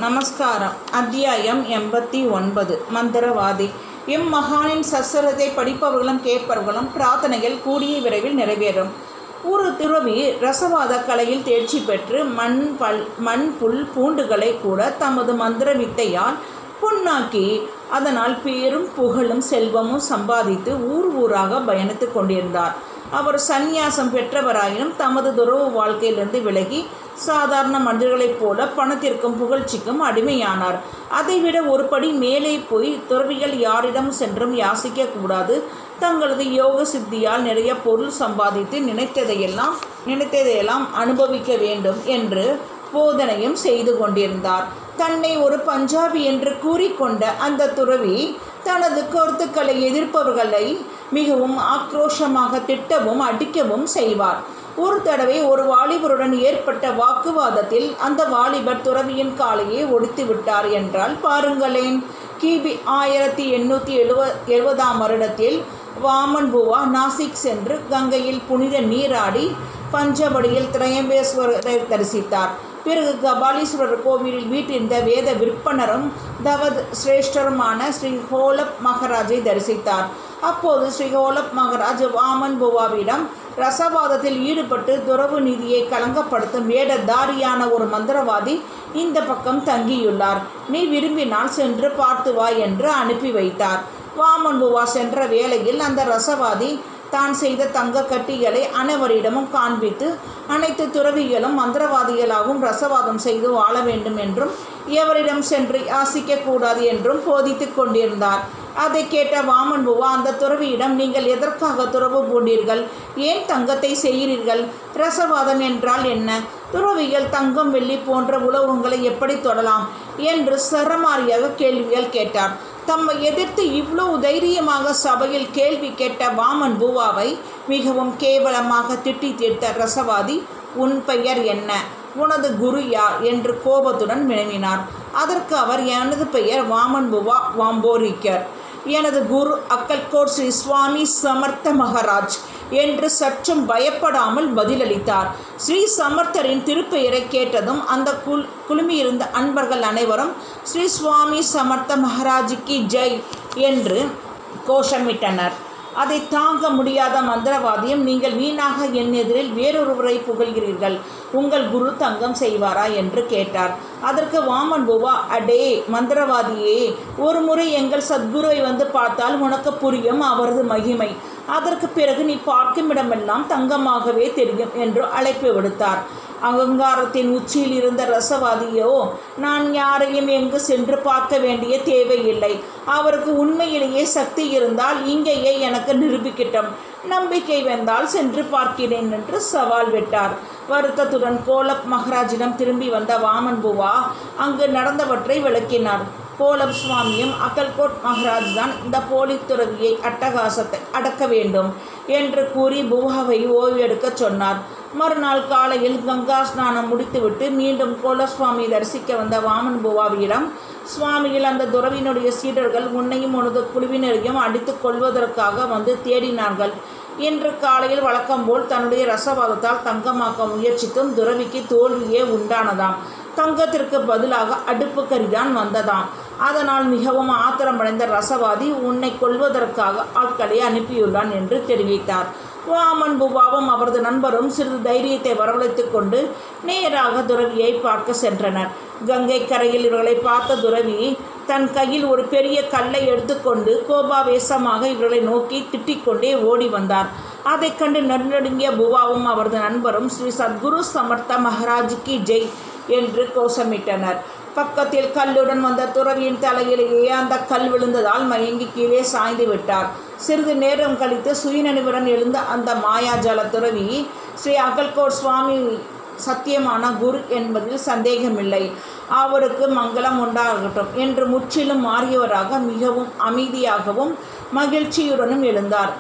நமஸ்காரம் அத்தியாயம் எண்பத்தி ஒன்பது மந்திரவாதி இம்மகானின் சஸ்வரத்தை படிப்பவர்களும் கேட்பவர்களும் பிரார்த்தனைகள் கூடிய விரைவில் நிறைவேறும் ஒரு துறவி ரசவாத கலையில் தேர்ச்சி பெற்று மண் பல் மண் புல் பூண்டுகளை கூட தமது மந்திர வித்தையால் பொன்னாக்கி அதனால் பேரும் புகழும் செல்வமும் சம்பாதித்து ஊர் ஊராக பயணித்து கொண்டிருந்தார் அவர் சந்நியாசம் பெற்றவராயினும் தமது துறவு வாழ்க்கையிலிருந்து விலகி சாதாரண மனிதர்களைப் போல பணத்திற்கும் புகழ்ச்சிக்கும் அடிமையானார் அதைவிட ஒரு படி மேலே போய் துறவிகள் யாரிடம் சென்றும் யாசிக்க கூடாது தங்களது யோக சித்தியால் நிறைய பொருள் சம்பாதித்து நினைத்ததையெல்லாம் நினைத்ததையெல்லாம் அனுபவிக்க வேண்டும் என்று போதனையும் செய்து கொண்டிருந்தார் தன்னை ஒரு பஞ்சாபி என்று கூறிக்கொண்ட அந்த துறவி தனது கருத்துக்களை எதிர்ப்பவர்களை மிகவும் ஆக்ரோஷமாக திட்டவும் அடிக்கவும் செய்வார் ஒரு தடவை ஒரு வாலிபருடன் ஏற்பட்ட வாக்குவாதத்தில் அந்த வாலிபர் துறவியின் காலையை ஒடித்து விட்டார் என்றால் பாருங்களேன் கிபி ஆயிரத்தி எண்ணூற்றி எழுவ எழுபதாம் வருடத்தில் வாமன் புவா நாசிக் சென்று கங்கையில் புனித நீராடி பஞ்சவடியில் திரையம்பேஸ்வரரை தரிசித்தார் பிறகு கபாலீஸ்வரர் கோவிலில் வீட்டிருந்த வேத விற்பனரும் தவத் சிரேஷ்டருமான ஸ்ரீ ஹோலப் மகராஜை தரிசித்தார் அப்போது ஸ்ரீ ஹோலப் மகராஜ் வாமன் புவாவிடம் ரசவாதத்தில் ஈடுபட்டு துறவு நிதியை கலங்கப்படுத்தும் வேடதாரியான ஒரு மந்திரவாதி இந்த பக்கம் தங்கியுள்ளார் நீ விரும்பினால் சென்று பார்த்து வா என்று அனுப்பி வைத்தார் வாமன் புவா சென்ற வேளையில் அந்த ரசவாதி தான் செய்த தங்க கட்டிகளை அனைவரிடமும் காண்பித்து அனைத்து துறவிகளும் மந்திரவாதிகளாகவும் ரசவாதம் செய்து வாழ வேண்டும் என்றும் எவரிடம் சென்று யாசிக்க கூடாது என்றும் போதித்து கொண்டிருந்தார் அதை கேட்ட வாமன் புவா அந்த துறவியிடம் நீங்கள் எதற்காக துறவு பூண்டீர்கள் ஏன் தங்கத்தை செய்கிறீர்கள் ரசவாதம் என்றால் என்ன துறவிகள் தங்கம் வெள்ளி போன்ற உலகங்களை எப்படி தொடலாம் என்று சரமாரியாக கேள்விகள் கேட்டார் தம்மை எதிர்த்து இவ்வளவு தைரியமாக சபையில் கேள்வி கேட்ட வாமன் பூவாவை மிகவும் கேவலமாக திட்டி தீர்த்த ரசவாதி உன் பெயர் என்ன உனது குரு யார் என்று கோபத்துடன் வினவினார் அதற்கு அவர் எனது பெயர் வாமன் புவா வாம்போரிக்கர் எனது குரு அக்கல்கோட் ஸ்ரீ சுவாமி சமர்த்த மகராஜ் என்று சற்றும் பயப்படாமல் பதிலளித்தார் ஸ்ரீ சமர்த்தரின் திருப்பெயரை கேட்டதும் அந்த குல் குழுமியிருந்த அன்பர்கள் அனைவரும் ஸ்ரீ சுவாமி சமர்த்த மகராஜுக்கு ஜெய் என்று கோஷமிட்டனர் அதை தாங்க முடியாத மந்திரவாதியும் நீங்கள் வீணாக என் எதிரில் வேறொருவரை புகழ்கிறீர்கள் உங்கள் குரு தங்கம் செய்வாரா என்று கேட்டார் அதற்கு வாமன் புவா அடே மந்திரவாதியே ஒரு முறை எங்கள் சத்குருவை வந்து பார்த்தால் உனக்கு புரியும் அவரது மகிமை அதற்கு பிறகு நீ பார்க்கும் இடமெல்லாம் தங்கமாகவே தெரியும் என்று அழைப்பு விடுத்தார் அகங்காரத்தின் உச்சியில் இருந்த ரசவாதியோ நான் யாரையும் எங்கு சென்று பார்க்க வேண்டிய தேவையில்லை அவருக்கு உண்மையிலேயே சக்தி இருந்தால் இங்கேயே எனக்கு நிரூபிக்கட்டும் நம்பிக்கை வந்தால் சென்று பார்க்கிறேன் என்று சவால் விட்டார் வருத்தத்துடன் கோலப் மகராஜிடம் திரும்பி வந்த வாமன் புவா அங்கு நடந்தவற்றை விளக்கினார் கோலப் சுவாமியும் அக்கல்கோட் மகராஜ் தான் இந்த போலி துறவியை அட்டகாசத்தை அடக்க வேண்டும் என்று கூறி புவாவை ஓய்வெடுக்க சொன்னார் மறுநாள் காலையில் கங்கா ஸ்நானம் முடித்துவிட்டு மீண்டும் கோலசுவாமி தரிசிக்க வந்த வாமன் புவாவியிடம் சுவாமியில் அந்த துறவினுடைய சீடர்கள் உன்னையும் உனது குழுவினரையும் அடித்து கொள்வதற்காக வந்து தேடினார்கள் இன்று காலையில் வழக்கம்போல் தன்னுடைய ரசவாதத்தால் தங்கமாக்க முயற்சித்தும் துறவிக்கு தோல்வியே உண்டானதாம் தங்கத்திற்கு பதிலாக அடுப்பு கறிதான் வந்ததாம் அதனால் மிகவும் ஆத்திரமடைந்த ரசவாதி உன்னை கொள்வதற்காக ஆட்களை அனுப்பியுள்ளான் என்று தெரிவித்தார் வாமன் புபாவும் அவரது நண்பரும் சிறிது தைரியத்தை வரவழைத்து கொண்டு நேராக துறவியை பார்க்க சென்றனர் கங்கை கரையில் இவர்களை பார்த்த துறவி தன் கையில் ஒரு பெரிய கல்லை எடுத்துக்கொண்டு கோபாவேசமாக இவர்களை நோக்கி திட்டிக்கொண்டே ஓடி வந்தார் அதைக் கண்டு நடுநடுங்கிய புவாவும் அவரது நண்பரும் ஸ்ரீ சத்குரு சமர்த்த மகாராஜுக்கு ஜெய் என்று கோஷமிட்டனர் பக்கத்தில் கல்லுடன் வந்த துறவியின் தலையிலேயே அந்த கல் விழுந்ததால் மயங்கி கீழே சாய்ந்து விட்டார் சிறிது நேரம் கழித்து சுயநினைவுடன் எழுந்த அந்த மாயாஜால துறவி ஸ்ரீ அகல்கோட் சுவாமி சத்தியமான குரு என்பதில் சந்தேகமில்லை அவருக்கு மங்களம் உண்டாகட்டும் என்று முற்றிலும் மாறியவராக மிகவும் அமைதியாகவும் மகிழ்ச்சியுடனும் எழுந்தார்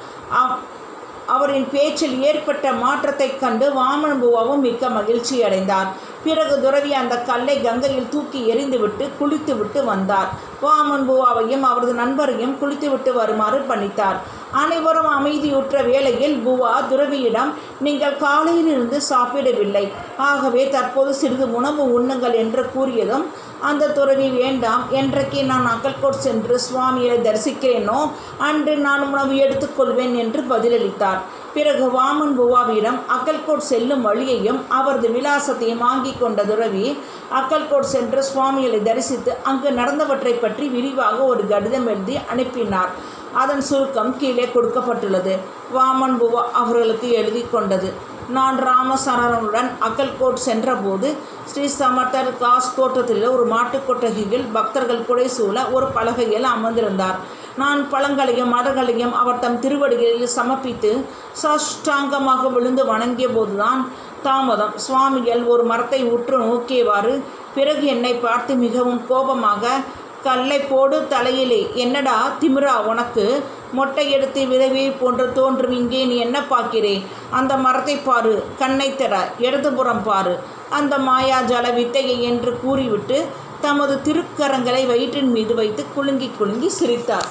அவரின் பேச்சில் ஏற்பட்ட மாற்றத்தைக் கண்டு வாமன் புவாவும் மிக்க மகிழ்ச்சி அடைந்தார் பிறகு துறவி அந்த கல்லை கங்கையில் தூக்கி எறிந்துவிட்டு குளித்துவிட்டு வந்தார் வாமன் புவாவையும் அவரது நண்பரையும் குளித்துவிட்டு வருமாறு பணித்தார் அனைவரும் அமைதியுற்ற வேளையில் புவா துறவியிடம் நீங்கள் காலையிலிருந்து சாப்பிடவில்லை ஆகவே தற்போது சிறிது உணவு உண்ணுங்கள் என்று கூறியதும் அந்த துறவி வேண்டாம் என்றைக்கு நான் அக்கல்கோட் சென்று சுவாமியை தரிசிக்கிறேனோ அன்று நான் உணவு எடுத்துக்கொள்வேன் என்று பதிலளித்தார் பிறகு வாமன் புவாவிடம் அக்கல்கோட் செல்லும் வழியையும் அவரது விலாசத்தையும் வாங்கி கொண்ட துறவி அக்கல்கோட் சென்று சுவாமிகளை தரிசித்து அங்கு நடந்தவற்றை பற்றி விரிவாக ஒரு கடிதம் எழுதி அனுப்பினார் அதன் சுருக்கம் கீழே கொடுக்கப்பட்டுள்ளது வாமன் புவா அவர்களுக்கு எழுதி கொண்டது நான் ராமசரணனுடன் அக்கல்கோட் சென்றபோது ஸ்ரீ சமர்த்தர் காஸ் தோட்டத்தில் ஒரு மாட்டுக் கொட்டகையில் பக்தர்கள் புடைசூழ ஒரு பலகையில் அமர்ந்திருந்தார் நான் பழங்களையும் மரங்களையும் அவர் தம் திருவடிகளில் சமர்ப்பித்து சாஷ்டாங்கமாக விழுந்து வணங்கிய போதுதான் தாமதம் சுவாமிகள் ஒரு மரத்தை உற்று நோக்கியவாறு பிறகு என்னை பார்த்து மிகவும் கோபமாக கல்லை போடு தலையிலே என்னடா திமிரா உனக்கு மொட்டை எடுத்து விதவை போன்று தோன்றும் இங்கே நீ என்ன பார்க்கிறே அந்த மரத்தை பாரு கண்ணை தர இடதுபுறம் பாரு அந்த மாயாஜால வித்தையை என்று கூறிவிட்டு தமது திருக்கரங்களை வயிற்றின் மீது வைத்து குலுங்கி குலுங்கி சிரித்தார்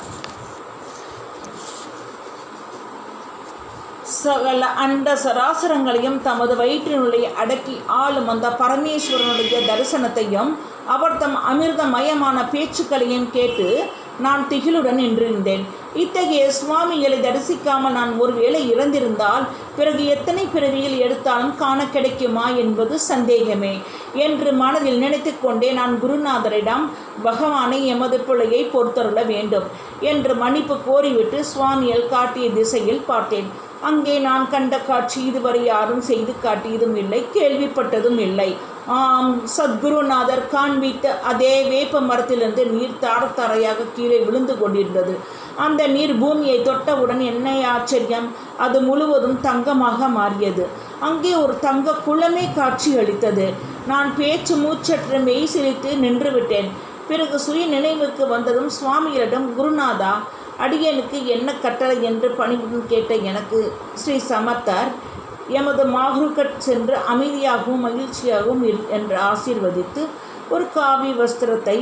சகல அண்ட சராசரங்களையும் தமது வயிற்றினுள்ளே அடக்கி ஆளும் அந்த பரமேஸ்வரனுடைய தரிசனத்தையும் அவர் தம் அமிர்தமயமான பேச்சுக்களையும் கேட்டு நான் திகிலுடன் நின்றிருந்தேன் இத்தகைய சுவாமிகளை தரிசிக்காமல் நான் ஒருவேளை இறந்திருந்தால் பிறகு எத்தனை பிறவியில் எடுத்தாலும் காண கிடைக்குமா என்பது சந்தேகமே என்று மனதில் நினைத்து கொண்டே நான் குருநாதரிடம் பகவானை எமது பிள்ளையை பொறுத்தருள வேண்டும் என்று மன்னிப்பு கோரிவிட்டு சுவாமிகள் காட்டிய திசையில் பார்த்தேன் அங்கே நான் கண்ட காட்சி இதுவரை யாரும் செய்து காட்டியதும் இல்லை கேள்விப்பட்டதும் இல்லை ஆம் சத்குருநாதர் காண்பித்த அதே வேப்ப மரத்திலிருந்து நீர் தார தாரையாக கீழே விழுந்து கொண்டிருந்தது அந்த நீர் பூமியை தொட்டவுடன் என்ன ஆச்சரியம் அது முழுவதும் தங்கமாக மாறியது அங்கே ஒரு தங்க குளமே காட்சி அளித்தது நான் பேச்சு மூச்சற்று மெய் சிரித்து நின்றுவிட்டேன் பிறகு சுய நினைவுக்கு வந்ததும் சுவாமிகளிடம் குருநாதா அடியனுக்கு என்ன கட்டளை என்று பணிவுடன் கேட்ட எனக்கு ஸ்ரீ சமர்த்தர் எமது மாகுருக்கட் சென்று அமைதியாகவும் மகிழ்ச்சியாகவும் இரு என்று ஆசீர்வதித்து ஒரு காவி வஸ்திரத்தை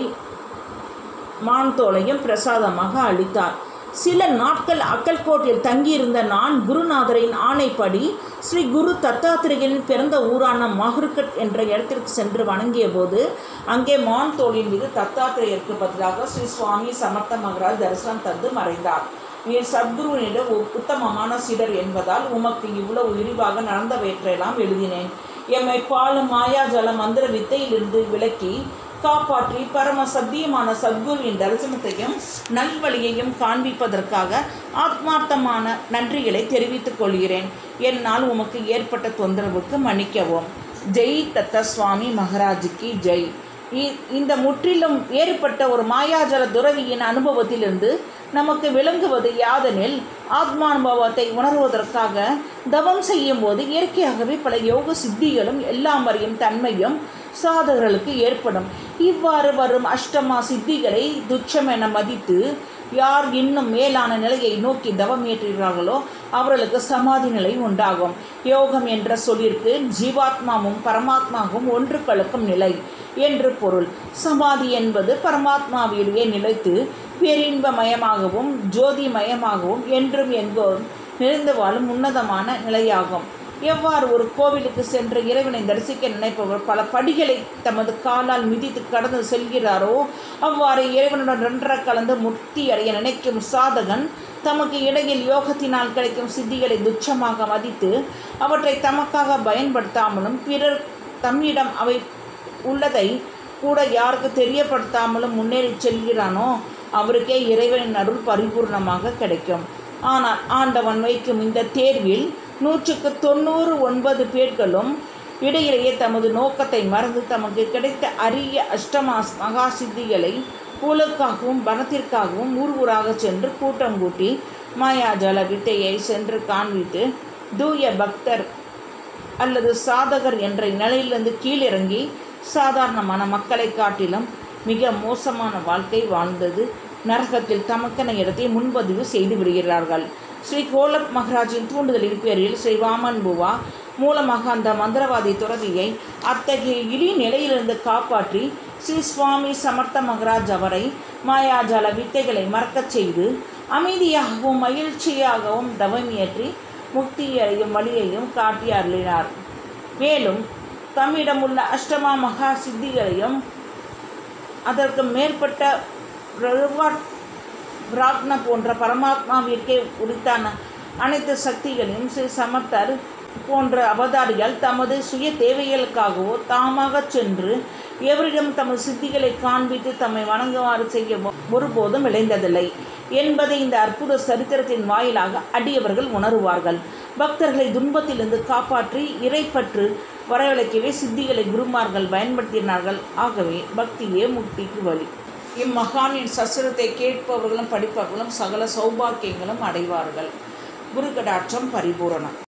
மான்தோலையும் பிரசாதமாக அளித்தார் சில நாட்கள் அக்கல்கோட்டில் தங்கியிருந்த நான் குருநாதரின் ஆணைப்படி ஸ்ரீ குரு தத்தாத்திரேயனின் பிறந்த ஊரான மஹ்ருக்கட் என்ற இடத்திற்கு சென்று வணங்கிய போது அங்கே மான் தோளின் மீது தத்தாத்திரேயருக்கு பதிலாக ஸ்ரீ சுவாமி சமர்த்த மகராஜ் தரிசனம் தந்து மறைந்தார் நீர் சத்குருவனிடம் உ- உத்தமமான சிடர் என்பதால் உமக்கு இவ்வளவு விரிவாக நடந்தவற்றையெல்லாம் எழுதினேன் எம்மை பாலும் மாயாஜல மந்திர வித்தையிலிருந்து விலக்கி காப்பாற்றி பரம சத்தியமான சத்குருவின் தரிசனத்தையும் நல்வழியையும் காண்பிப்பதற்காக ஆத்மார்த்தமான நன்றிகளை தெரிவித்துக் கொள்கிறேன் என்னால் உமக்கு ஏற்பட்ட தொந்தரவுக்கு மன்னிக்கவும் ஜெய் தத்த சுவாமி மகாராஜுக்கு ஜெய் இ- இந்த முற்றிலும் வேறுபட்ட ஒரு மாயாஜல துறவியின் அனுபவத்திலிருந்து நமக்கு விளங்குவது யாதெனில் ஆத்மானுபவத்தை உணர்வதற்காக தவம் செய்யும் போது இயற்கையாகவே பல யோக சித்திகளும் எல்லாம் அறியும் தன்மையும் சாதகர்களுக்கு ஏற்படும் இவ்வாறு வரும் அஷ்டமா சித்திகளை துச்சம் என மதித்து யார் இன்னும் மேலான நிலையை நோக்கி தவம் ஏற்றுகிறார்களோ அவர்களுக்கு சமாதி நிலை உண்டாகும் யோகம் என்ற சொல்லிற்கு ஜீவாத்மாவும் பரமாத்மாவும் ஒன்று கலக்கும் நிலை என்று பொருள் சமாதி என்பது பரமாத்மாவிலேயே நிலைத்து பேரின்பமயமாகவும் ஜோதிமயமாகவும் என்றும் எங்கோரும் நிறைந்து வாழும் உன்னதமான நிலையாகும் எவ்வாறு ஒரு கோவிலுக்கு சென்று இறைவனை தரிசிக்க நினைப்பவர் பல படிகளை தமது காலால் மிதித்து கடந்து செல்கிறாரோ அவ்வாறு இறைவனுடன் நன்றாக கலந்து முக்தி அடைய நினைக்கும் சாதகன் தமக்கு இடையில் யோகத்தினால் கிடைக்கும் சித்திகளை துச்சமாக மதித்து அவற்றை தமக்காக பயன்படுத்தாமலும் பிறர் தம்மிடம் அவை உள்ளதை கூட யாருக்கு தெரியப்படுத்தாமலும் முன்னேறி செல்கிறானோ அவருக்கே இறைவனின் அருள் பரிபூர்ணமாக கிடைக்கும் ஆனால் ஆண்டவன் வைக்கும் இந்த தேர்வில் நூற்றுக்கு தொண்ணூறு ஒன்பது பேர்களும் இடையிலேயே தமது நோக்கத்தை மறந்து தமக்கு கிடைத்த அரிய அஷ்டமா மகா சித்திகளை புலக்காகவும் பணத்திற்காகவும் ஊர் ஊராக சென்று கூட்டம் கூட்டி மாயாஜால வித்தையை சென்று காண்பித்து தூய பக்தர் அல்லது சாதகர் என்ற நிலையிலிருந்து கீழிறங்கி சாதாரணமான மக்களை காட்டிலும் மிக மோசமான வாழ்க்கை வாழ்ந்தது நரகத்தில் தமக்கென இடத்தை முன்பதிவு செய்து விடுகிறார்கள் ஸ்ரீ கோலப் மகராஜின் தூண்டுதலின் பேரில் ஸ்ரீ வாமன் புவா மூலமாக அந்த மந்திரவாதி துறவியை அத்தகைய இழி நிலையிலிருந்து காப்பாற்றி ஸ்ரீ சுவாமி சமர்த்த மகராஜ் அவரை மாயாஜால வித்தைகளை மறக்கச் செய்து அமைதியாகவும் மகிழ்ச்சியாகவும் தவம் இயற்றி முக்தியையும் வழியையும் காட்டி அருளினார் மேலும் தம்மிடமுள்ள அஷ்டமா மகா சித்திகளையும் அதற்கு மேற்பட்ட ரகுவாட் பிராக்ன போன்ற பரமாத்மாவிற்கே உரித்தான அனைத்து சக்திகளையும் ஸ்ரீ சமர்த்தர் போன்ற அவதாரிகள் தமது சுய தேவைகளுக்காகவோ தாமாகச் சென்று எவரிடம் தமது சித்திகளை காண்பித்து தம்மை வணங்குமாறு செய்ய ஒருபோதும் விளைந்ததில்லை என்பதை இந்த அற்புத சரித்திரத்தின் வாயிலாக அடியவர்கள் உணருவார்கள் பக்தர்களை துன்பத்திலிருந்து காப்பாற்றி இறைப்பற்று வரவழைக்கவே சித்திகளை குருமார்கள் பயன்படுத்தினார்கள் ஆகவே பக்தியே முக்திக்கு வழி இம்மகானின் சஸ்திரத்தை கேட்பவர்களும் படிப்பவர்களும் சகல சௌபாக்கியங்களும் அடைவார்கள் குரு கடாட்சம் பரிபூரணம்